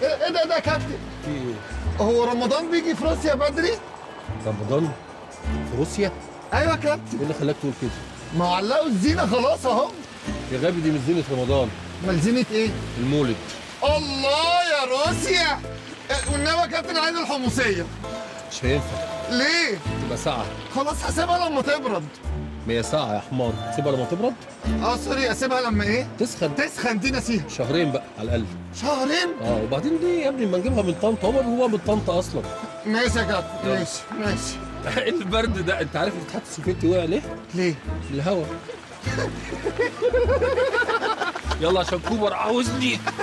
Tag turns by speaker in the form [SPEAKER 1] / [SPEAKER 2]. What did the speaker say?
[SPEAKER 1] ايه إيه ده ده يا كابتن
[SPEAKER 2] في ايه
[SPEAKER 1] هو رمضان بيجي في روسيا بدري
[SPEAKER 2] رمضان في روسيا
[SPEAKER 1] ايوه يا كابتن
[SPEAKER 2] ايه اللي خلاك تقول كده
[SPEAKER 1] ما علقوا الزينه خلاص اهو
[SPEAKER 2] يا غبي دي مش زينه رمضان
[SPEAKER 1] ملزمه ايه
[SPEAKER 2] المولد
[SPEAKER 1] الله يا روسيا إيه، والنبي يا كابتن عايز الحمصيه
[SPEAKER 2] مش هينفع
[SPEAKER 1] ليه
[SPEAKER 2] تبقى ساعه
[SPEAKER 1] خلاص هسيبها لما تبرد
[SPEAKER 2] ما هي ساعه يا حمار سيبها لما تبرد
[SPEAKER 1] اه سوري اسيبها لما ايه
[SPEAKER 2] تسخن
[SPEAKER 1] تسخن دي نسيها
[SPEAKER 2] شهرين بقى على الاقل
[SPEAKER 1] شهرين
[SPEAKER 2] اه وبعدين دي يا ابني ما نجيبها من طنطا هما بيجيبوها من طنطا اصلا
[SPEAKER 1] ماشي يا كابتن ماشي ماشي
[SPEAKER 2] ايه البرد ده انت عارف الاتحاد السوفيتي وقع ليه؟
[SPEAKER 1] ليه
[SPEAKER 2] الهوا يلا عشان كوبر عاوزني